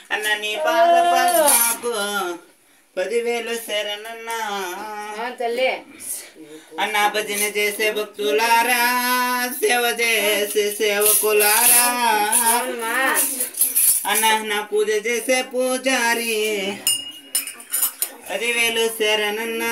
అన్న నీ పాద పద్మాకు పదివేలు శరణన్నా ఆ తల్లి అన్న భజన చేసే భక్తులారా సేవ చేసే సేవకులారా అవునమ్మా అన్న నా పూజ చేసే పూజారి పదివేలు శరణన్నా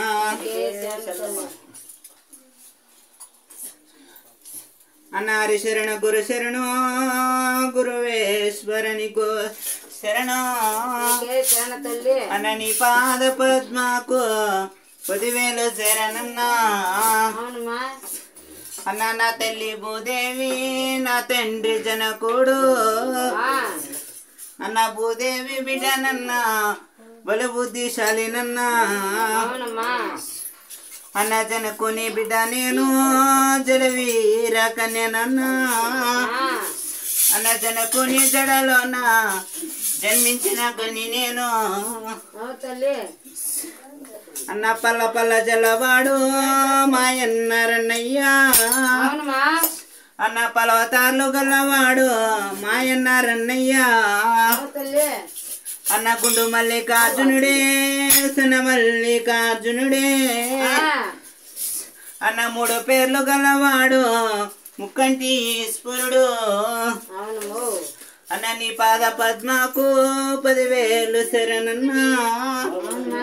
అన్న హరి శరణ గురు శరణు గురువేశ్వరని గో శరణు నీకే శరణ తల్లి అన్న నీ పాద పద్మాకు పదివేలు శరణన్నా అవునమ్మా అన్న నా తల్లి భూదేవి నా తండ్రి జనకుడు ఆ, అన్న భూదేవి బిడ్డనన్న బలు బుద్ధిశాలినన్న అవునమ్మా అన్న జనకుని బిడ్డ నేను జలవీర కన్యనన్న ఆ, అన్న జనకుని జడలోన జన్మించిన కని నేను అవు తల్లి అన్న పల్ల పల్ల జలవాడు మాయన్నారన్నయ్యా అవునమ్మా అన్న పలవతార్లు గల్లవాడు మాయన్నారన్నయ్యా అవు తల్లి అన్న గుండు మల్లికార్జునుడే సున మల్లికార్జునుడే ఆ, అన్న మూడు పేర్లు గలవాడు ముక్కంటి ఈశ్వరుడు అవునమ్మో అన్న నీ పాద పద్మాకు పదివేలు శరణన్నా అవునమ్మా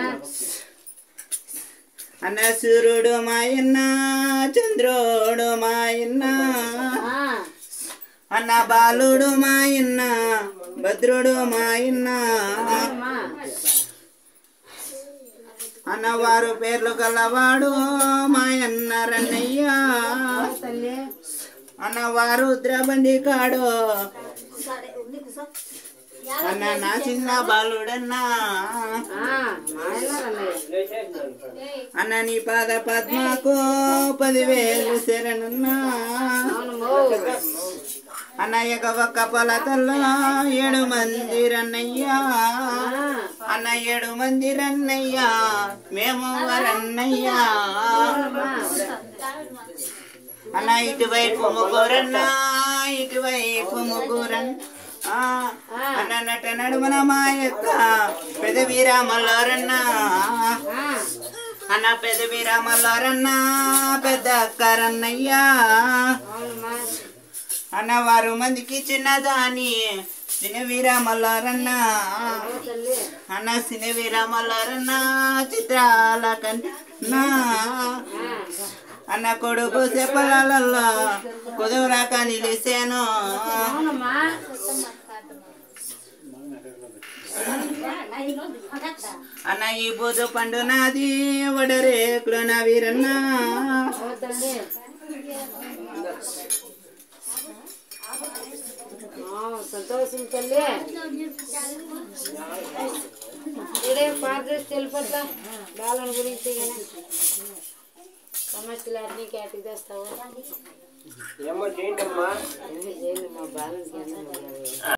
అన్న సూర్యుడు మాయన్న చంద్రుడు మాయన్న ఆ, అన్న బాలుడు మాయన్న భద్రుడు మాయన్న అవునమ్మా అన్న వారు పేర్లు గలవాడు మాయన్న రన్నయ్య అవు తల్లి అన్న వారు ద్రబండి కాడు అన్న నా చిన్న బాలుడన్నా ఆ, మాయన్నారన్నయ్య అన్న నీ పాద పద్మకు పదివేలు శరణన్నా అవునమ్మో అన్న ఎగ ఒక్క పొలతల్లో ఏడు మంది రన్నయ్యా ఆ, అన్న ఏడు మంది రన్నయ్యా మేము వరన్నయ్యా అవునమ్మా అన్న ఇటువైపు ముగ్గురన్న ఇటువైపు ముగ్గురన్న ఆ, అన్న నట నడుమన మా యొక్క పెద వీరామల్లారన్న ఆ, అన్న పెద వీరామల్లారన్న పెద్ద అక్కరన్నయ్యా అవునమ్మా అన్న వారు మందికి చిన్నదాని చిన్న వీరామల్లారన్న అవు తల్లి అన్న చిన్న వీరామల్లారన్న చిత్రాల కన్నా ఆ, అన్న కొడుకు చెప్పలలో కుదురాక నిలిసాను అవునమ్మా అన్న ఈ బుధు పండు నాది వడరేకులు నా వీరన్న అవు తల్లి ఆ, సంతోషం తల్లి ఇదే పాట చేసి వెళ్ళిపోతా బాలన గురించి కానీ సమస్యలు అన్నీ కేటకి తెస్తావా ఏమో చేయండి అమ్మా మా బాలనకి